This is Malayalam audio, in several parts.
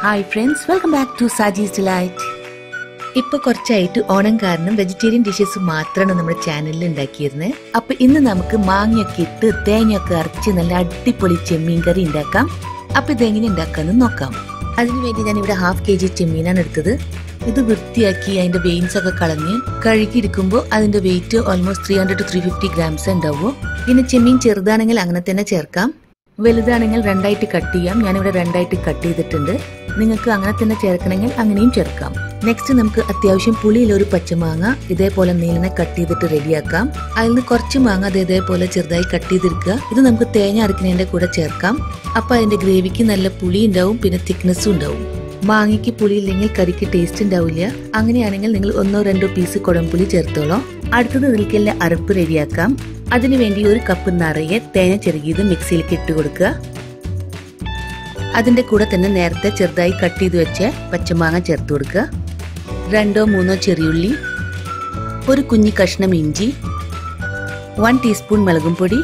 hi friends welcome back to Saji's delight ഇപ്പൊ കുറച്ചായിട്ട് ഓണം കാരണം വെജിറ്റേറിയൻ ഡിഷസ് മാത്രമാണ് നമ്മുടെ ചാനലിൽ ഉണ്ടാക്കിയിരുന്നത് അപ്പൊ ഇന്ന് നമുക്ക് മാങ്ങയൊക്കെ ഇട്ട് തേങ്ങയൊക്കെ അരച്ച് നല്ല അടിപൊളി ചെമ്മീൻ കറി ഉണ്ടാക്കാം അപ്പൊ ഇതെങ്ങനെ ഉണ്ടാക്കാന്ന് നോക്കാം അതിനുവേണ്ടി ഞാൻ ഇവിടെ ഹാഫ് കെ ജി ചെമ്മീനാണ് എടുത്തത് ഇത് വൃത്തിയാക്കി അതിന്റെ വെയിൻസ് ഒക്കെ കളഞ്ഞ് കഴുകിയെടുക്കുമ്പോൾ അതിന്റെ weight almost three hundred two three fifty grams ഉണ്ടാവും പിന്നെ ചെമ്മീൻ ചെറുതാണെങ്കിൽ അങ്ങനെ തന്നെ ചേർക്കാം വലുതാണെങ്കിൽ രണ്ടായിട്ട് കട്ട് ചെയ്യാം ഞാനിവിടെ രണ്ടായിട്ട് കട്ട് ചെയ്തിട്ടുണ്ട് നിങ്ങൾക്ക് അങ്ങനെ തന്നെ ചേർക്കണമെങ്കിൽ അങ്ങനെയും ചേർക്കാം നെക്സ്റ്റ് നമുക്ക് അത്യാവശ്യം പുളിയിൽ ഒരു പച്ചമാങ്ങ ഇതേപോലെ നീലിനെ കട്ട് ചെയ്തിട്ട് റെഡിയാക്കാം അതിൽ നിന്ന് കുറച്ച് മാങ്ങ അത് ഇതേപോലെ ചെറുതായി കട്ട് ചെയ്തെടുക്കുക ഇത് നമുക്ക് തേങ്ങ അരക്കുന്നതിന്റെ കൂടെ ചേർക്കാം അപ്പൊ അതിന്റെ ഗ്രേവിക്ക് നല്ല പുളി ഉണ്ടാവും പിന്നെ തിക്നെസ്സും ഉണ്ടാവും മാങ്ങയ്ക്ക് പുളി ഇല്ലെങ്കിൽ കറിക്ക് ടേസ്റ്റ് ഉണ്ടാവില്ല അങ്ങനെയാണെങ്കിൽ നിങ്ങൾ ഒന്നോ രണ്ടോ പീസ് കുടംപുളി ചേർത്തോളോ അടുത്തത് ഇതിലേക്കുള്ള അരപ്പ് റെഡിയാക്കാം അതിനുവേണ്ടി ഒരു കപ്പ് നിറയെ തേങ്ങ ചെറുകിയത് മിക്സിയിലേക്ക് ഇട്ട് കൊടുക്കുക അതിന്റെ കൂടെ തന്നെ നേരത്തെ ചെറുതായി കട്ട് ചെയ്ത് വെച്ച പച്ചമാങ്ങ ചേർത്ത് കൊടുക്കുക രണ്ടോ മൂന്നോ ചെറിയുള്ളി ഒരു കുഞ്ഞി കഷ്ണം ഇഞ്ചി വൺ ടീസ്പൂൺ മുളകും പൊടി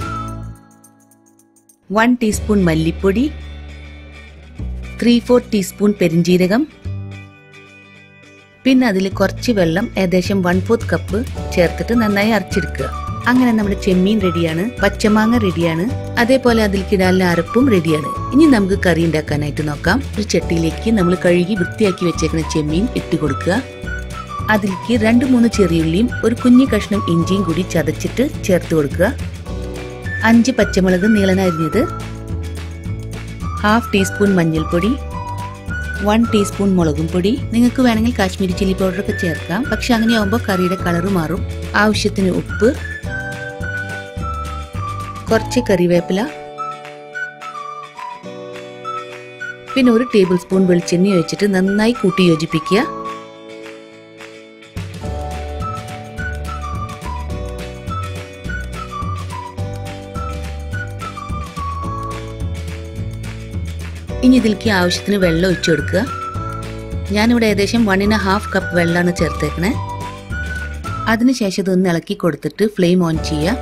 വൺ ടീസ്പൂൺ മല്ലിപ്പൊടി ത്രീ ഫോർ ടീസ്പൂൺ പെരിഞ്ജീരകം പിന്നെ അതിൽ കുറച്ച് വെള്ളം ഏകദേശം വൺ ഫോർത്ത് കപ്പ് ചേർത്തിട്ട് നന്നായി അരച്ചെടുക്കുക അങ്ങനെ നമ്മുടെ ചെമ്മീൻ റെഡിയാണ് പച്ചമാങ്ങ റെഡിയാണ് അതേപോലെ അതിലേക്ക് ഇടാനുള്ള അരപ്പും റെഡിയാണ് ഇനി നമുക്ക് കറി ഉണ്ടാക്കാനായിട്ട് നോക്കാം ഒരു ചട്ടിയിലേക്ക് നമ്മൾ കഴുകി വൃത്തിയാക്കി വെച്ചേക്കുന്ന ചെമ്മീൻ ഇട്ട് കൊടുക്കുക അതിലേക്ക് രണ്ട് മൂന്ന് ചെറിയുള്ളിയും ഒരു കുഞ്ഞു കഷ്ണം ഇഞ്ചിയും കൂടി ചതച്ചിട്ട് ചേർത്ത് കൊടുക്കുക അഞ്ച് പച്ചമുളക് നീളനരിഞ്ഞത് ഹാഫ് ടീസ്പൂൺ മഞ്ഞൾപ്പൊടി വൺ ടീസ്പൂൺ മുളകും പൊടി നിങ്ങൾക്ക് വേണമെങ്കിൽ കാശ്മീരി ചില്ലി പൗഡർ ഒക്കെ ചേർക്കാം പക്ഷെ അങ്ങനെയാവുമ്പോൾ കറിയുടെ കളർ മാറും ആവശ്യത്തിന് ഉപ്പ് കുറച്ച് കറിവേപ്പില പിന്നെ ഒരു ടേബിൾ സ്പൂൺ വെളിച്ചെണ്ണ ഒഴിച്ചിട്ട് നന്നായി കൂട്ടി യോജിപ്പിക്കുക ഇനി ഇതിലേക്ക് ആവശ്യത്തിന് വെള്ളം ഒഴിച്ചു കൊടുക്കുക ഞാനിവിടെ ഏകദേശം വൺ ആൻഡ് ഹാഫ് കപ്പ് വെള്ളമാണ് ചേർത്തേക്കണേ അതിനുശേഷം ഇതൊന്ന് ഇളക്കി കൊടുത്തിട്ട് ഫ്ലെയിം ഓൺ ചെയ്യുക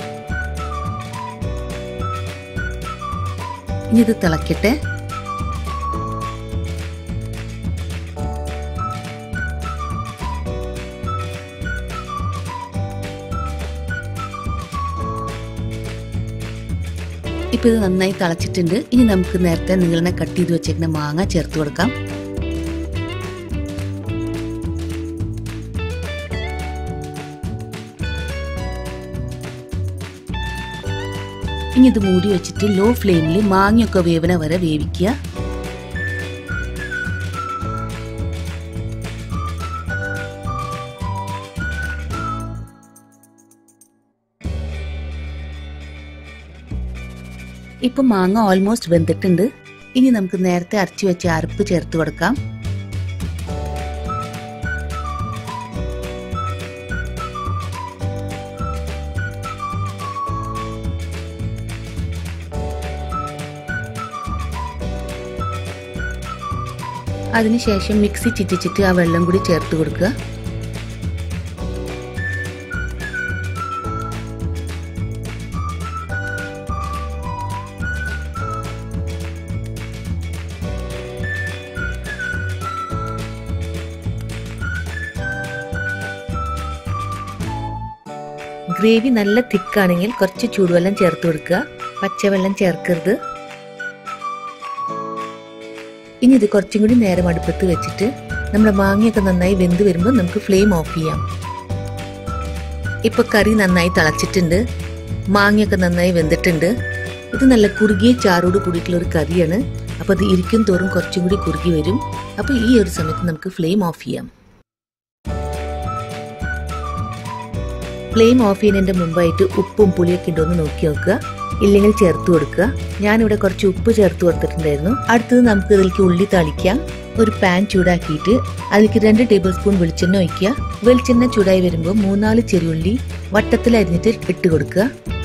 ഇനി ഇത് തിളക്കട്ടെ ഇപ്പൊ ഇത് നന്നായി തിളച്ചിട്ടുണ്ട് ഇനി നമുക്ക് നേരത്തെ നീളനെ കട്ട് ചെയ്ത് വെച്ചേക്കുന്ന മാങ്ങ ചേർത്ത് കൊടുക്കാം ഇനി ഇത് മൂടി വെച്ചിട്ട് ലോ ഫ്ലെയിമിൽ മാങ്ങയൊക്കെ വേവന വരെ വേവിക്കുക ഇപ്പൊ മാങ്ങ ഓൾമോസ്റ്റ് വെന്തിട്ടുണ്ട് ഇനി നമുക്ക് നേരത്തെ അരച്ചു വെച്ച അരപ്പ് ചേർത്ത് കൊടുക്കാം അതിനുശേഷം മിക്സി ചിറ്റിച്ചിട്ട് ആ വെള്ളം കൂടി ചേർത്ത് കൊടുക്കുക ഗ്രേവി നല്ല തിക്കാണെങ്കിൽ കുറച്ച് ചൂടുവെള്ളം ചേർത്ത് കൊടുക്കുക പച്ചവെള്ളം ചേർക്കരുത് ഇനി ഇത് കുറച്ചും കൂടി നേരം അടുപ്പത്ത് വെച്ചിട്ട് നമ്മുടെ മാങ്ങയൊക്കെ നന്നായി വെന്ത് വരുമ്പോൾ നമുക്ക് ഫ്ലെയിം ഓഫ് ചെയ്യാം ഇപ്പൊ കറി നന്നായി തിളച്ചിട്ടുണ്ട് മാങ്ങയൊക്കെ നന്നായി വെന്തിട്ടുണ്ട് ഇത് നല്ല കുറുകിയ ചാറോട് കൂടിയിട്ടുള്ള ഒരു കറിയാണ് അപ്പൊ അത് ഇരിക്കും തോറും കുറച്ചും കൂടി കുറുകി വരും അപ്പൊ ഈ ഒരു സമയത്ത് നമുക്ക് ഫ്ലെയിം ഓഫ് ചെയ്യാം ഫ്ലെയിം ഓഫ് ചെയ്യുന്നതിന്റെ മുമ്പായിട്ട് ഉപ്പും പുളിയൊക്കെ ഉണ്ടോ എന്ന് നോക്കി നോക്കുക ഇല്ലെങ്കിൽ ചേർത്ത് കൊടുക്കുക ഞാനിവിടെ കുറച്ച് ഉപ്പ് ചേർത്ത് കൊടുത്തിട്ടുണ്ടായിരുന്നു അടുത്തത് നമുക്ക് ഇതിലേക്ക് ഉള്ളി തളിക്കാം ഒരു പാൻ ചൂടാക്കിയിട്ട് അതിലേക്ക് രണ്ട് ടേബിൾ സ്പൂൺ വെളിച്ചെണ്ണ ഒഴിക്കുക വെളിച്ചെണ്ണ ചൂടായി വരുമ്പോൾ മൂന്നാല് ചെറിയുള്ളി വട്ടത്തിൽ അരിഞ്ഞിട്ട് ഇട്ട് കൊടുക്കുക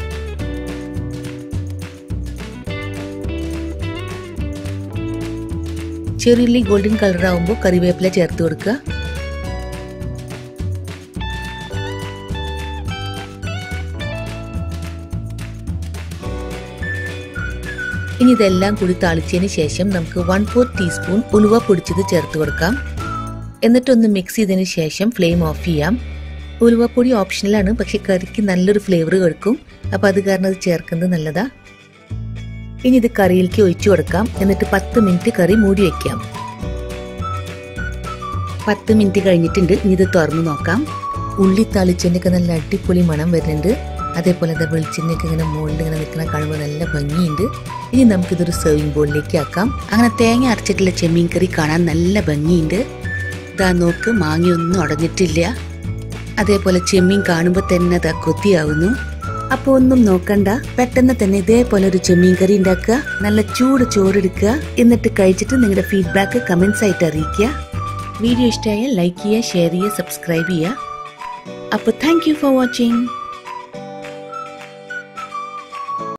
ചെറിയുള്ളി ഗോൾഡൻ കളർ ആവുമ്പോൾ കറിവേപ്പില ചേർത്ത് കൊടുക്കുക ഇനി ഇതെല്ലാം കൂടി താളിച്ചതിന് ശേഷം നമുക്ക് വൺ ഫോർ ടീസ്പൂൺ ഉലുവ പൊടിച്ചത് ചേർത്ത് കൊടുക്കാം എന്നിട്ടൊന്ന് മിക്സ് ചെയ്തതിന് ശേഷം ഫ്ലെയിം ഓഫ് ചെയ്യാം ഉലുവപ്പൊടി ഓപ്ഷണലാണ് പക്ഷെ കറിക്ക് നല്ലൊരു ഫ്ലേവർ കൊടുക്കും അപ്പൊ അത് കാരണം അത് ചേർക്കുന്നത് നല്ലതാ ഇനി ഇത് കറിയിലേക്ക് ഒഴിച്ചു കൊടുക്കാം എന്നിട്ട് പത്ത് മിനിറ്റ് കറി മൂടി വെക്കാം പത്ത് മിനിറ്റ് കഴിഞ്ഞിട്ടുണ്ട് ഇനി ഇത് തുറന്നു നോക്കാം ഉള്ളി താളിച്ചതിൻ്റെയൊക്കെ നല്ല അടിപൊളി മണം വരുന്നുണ്ട് അതേപോലെ അത് വെളിച്ചെണ്ണയൊക്കെ ഇങ്ങനെ മുകളിൽ ഇങ്ങനെ നിൽക്കുന്ന കാണുമ്പോൾ നല്ല ഭംഗിയുണ്ട് ഇനി നമുക്കിതൊരു സെർവിങ് ബോളിലേക്ക് ആക്കാം അങ്ങനെ തേങ്ങ അരച്ചിട്ടുള്ള ചെമ്മീൻ കറി കാണാൻ നല്ല ഭംഗിയുണ്ട് ഇതാ നോക്ക് മാങ്ങയൊന്നും ഉടഞ്ഞിട്ടില്ല അതേപോലെ ചെമ്മീൻ കാണുമ്പോൾ തന്നെ അതാ കൊത്തിയാവുന്നു അപ്പൊ ഒന്നും നോക്കണ്ട പെട്ടെന്ന് തന്നെ ഇതേപോലെ ഒരു ചെമ്മീൻ കറി ഉണ്ടാക്കുക നല്ല ചൂട് ചോറെടുക്കുക എന്നിട്ട് കഴിച്ചിട്ട് നിങ്ങളുടെ ഫീഡ്ബാക്ക് കമന്റ്സ് ആയിട്ട് അറിയിക്കുക വീഡിയോ ഇഷ്ടമായാൽ ലൈക്ക് ചെയ്യുക ഷെയർ ചെയ്യുക സബ്സ്ക്രൈബ് ചെയ്യുക അപ്പോൾ താങ്ക് യു ഫോർ വാച്ചിങ്